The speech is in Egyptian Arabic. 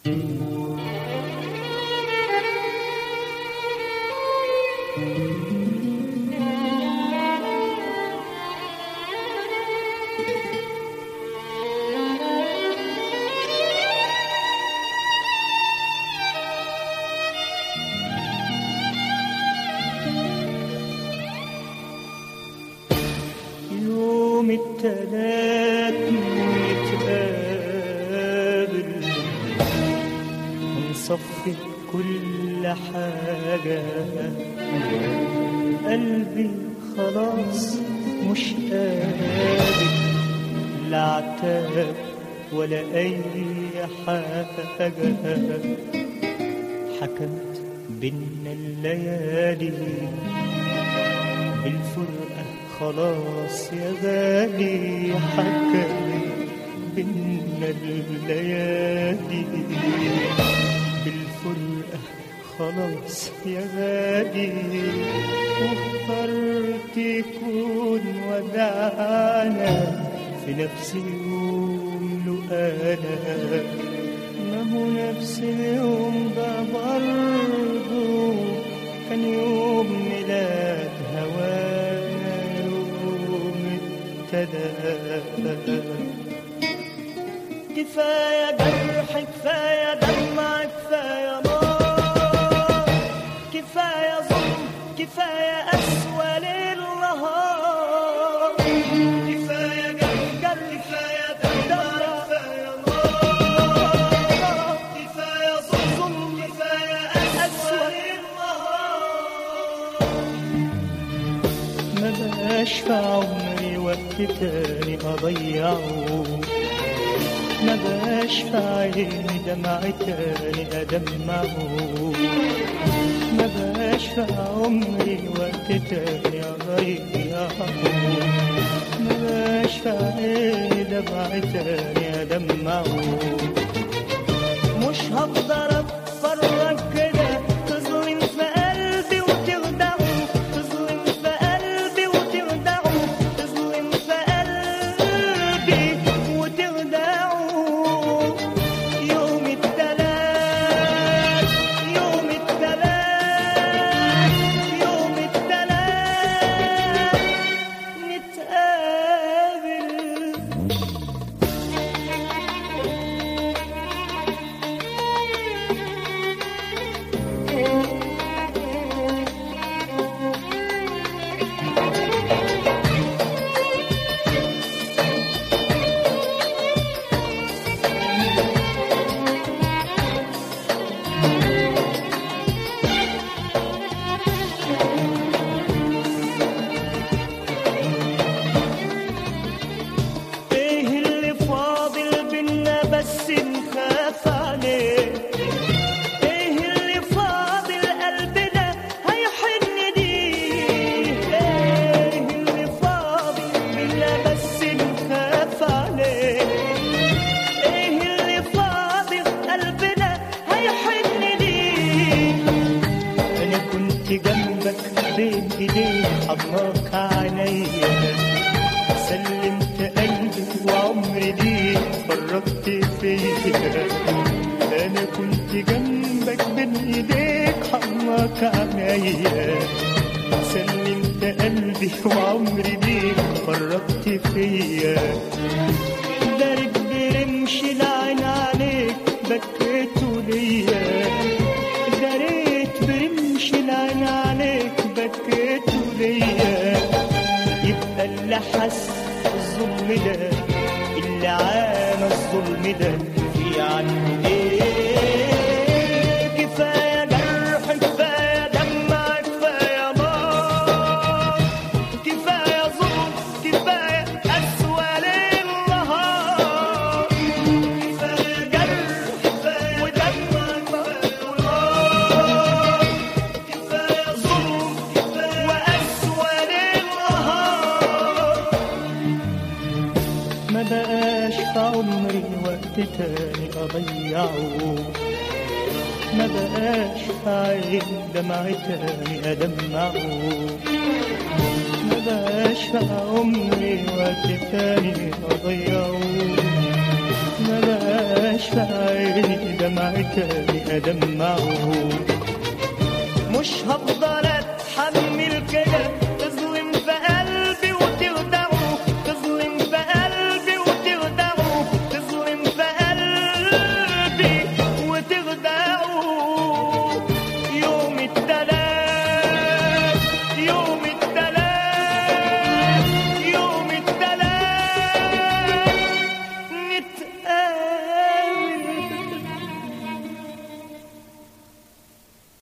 يوم التلات نتقابل ونصفي كل حاجة قلبي خلاص مش قادر لا عتاب ولا أي حاجة حكمت بينا الليالي بالفرقة خلاص يا غالي حكمت بينا الليالي بالفرقة خلاص يا غالي واخترت يكون ودعنا في نفس يوم له أنا ما هو نفس اليوم ده برضه كان يوم ميلاد هوانا يوم ابتدى كفاية جرح كفاية دمع كفاية نار كفاية ظلم كفاية أسوأ ليل نهار كفاية جرح جرح كفاية دمع كفاية نار كفاية ظلم كفاية أسوأ ليل نهار ما بقاش في عمري وقت تاني أضيعه ما بقاش في عيني دمع تاني أدمعه ما بقاش في عمري وقت تاني أضيعه ما بقاش في عيني دمع تاني أدمعه مش هقدر اتفرج كده تظلم في قلبي وتخدعه تظلم في قلبي وتخدعه تظلم في قلبي وتخدعه يوم التلات يوم التلات يوم التلات نتقابل ايه اللي فاضل بينا بس نخاف عليه ايه اللي فاضل قلبنا هيحن ليه ايه اللي فاضل بينا بس نخاف عليه ايه اللي فاضل قلبنا هيحن ليه انا كنت جنبك بين ايديك حضناك عينيا سلمت قلبي وعمري ليك فرقت فيا انا كنت جنبك بين ايديك حضناك عينيا سلمت قلبي وعمري ليك فرقت فيا دارك برمش العين عليك بكيته ليا داريت برمش العين عليك بكيته ليا يبقى اللي حس الظلم ده اللي عانى الظلم ده في عنه ايه كفايه جرح كفايه دمع كفايه نار كفايه ظلم كفايه اسوأ ليل نهار كفايه جرح كفايه ودمع كفايه ونار كفايه ظلم كفايه واسوأ ليل نهار ما بقاش في عمري وقت تاني أضيعه ما بقاش في عين دمع تاني أدمعه ما بقاش في عمري وقت تاني أضيعه بلاش في عيني دمعة تاني أدمعه مش هفضل